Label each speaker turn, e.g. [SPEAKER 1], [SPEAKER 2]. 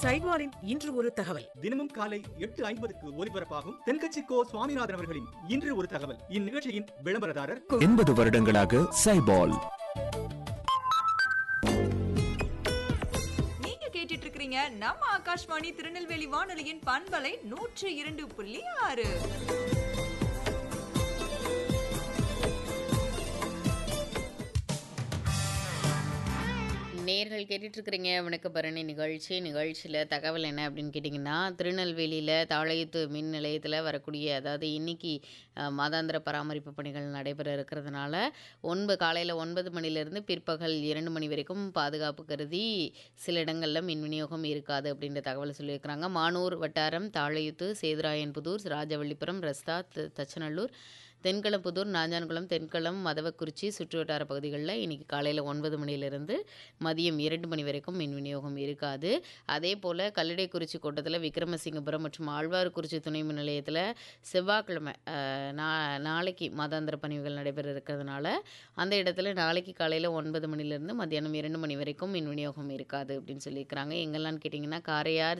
[SPEAKER 1] சைட்வாரின் இன்று ஒரு தகவல்
[SPEAKER 2] தினமும் காலை எட்டு ஐம்பதுக்கு ஒலிபரப்பாகும் தென்கட்சி கோ சுவாமிநாதன் அவர்களின் இன்று ஒரு தகவல் இந்நிகழ்ச்சியின் விளம்பரதாரர்
[SPEAKER 3] எண்பது வருடங்களாக சைபால்
[SPEAKER 4] நீங்க கேட்டுட்டு இருக்கிறீங்க நம்ம ஆகாஷ்வாணி திருநெல்வேலி வானொலியின் பண்பலை நூற்று இரண்டு புள்ளி ஆறு
[SPEAKER 5] நேர்கள் கேட்டுட்டு இருக்கிறீங்க வணக்க பரணி நிகழ்ச்சி நிகழ்ச்சியில் தகவல் என்ன அப்படின்னு கேட்டிங்கன்னா திருநெல்வேலியில் தாழையத்து மின் நிலையத்தில் வரக்கூடிய அதாவது இன்னைக்கு அஹ், மாதாந்திர பராமரிப்பு பணிகள் நடைபெற இருக்கிறதுனால ஒன்பது காலையில் ஒன்பது மணிலேருந்து பிற்பகல் இரண்டு மணி வரைக்கும் பாதுகாப்பு கருதி சில இடங்களில் மின் விநியோகம் இருக்காது அப்படின்ற தகவல் சொல்லியிருக்கிறாங்க மானூர் வட்டாரம் தாழையுத்து சேதுராயன்புதூர் ராஜவள்ளிபுரம் ரஸ்தா த- தச்சநல்லூர் தென்களம்புதூர் நாஞ்சான்குளம் தென்களம் மதவக்குறிச்சி சுற்றுவட்டார பகுதிகளில் இன்னைக்கு காலையில் ஒன்பது மணியிலிருந்து மதியம் இரண்டு மணி வரைக்கும் மின் விநியோகம் இருக்காது அதே போல் கல்லடைக்குறிச்சி கோட்டத்தில் விக்ரமசிங்கபுரம் மற்றும் ஆழ்வார்குறிச்சி துணை மின் நிலையத்தில் செவ்வாய்க்கிழமை அஹ், நா நாளைக்கு மாதாந்திர பணிகள் நடைபெற இருக்கிறதுனால அந்த இடத்துல நாளைக்கு காலையில் ஒன்பது மணிலேருந்து மத்தியானம் இரண்டு மணி வரைக்கும் மின் விநியோகம் இருக்காது அப்படின்னு சொல்லியிருக்கிறாங்க எங்கெல்லாம் கேட்டிங்கன்னா காரையார்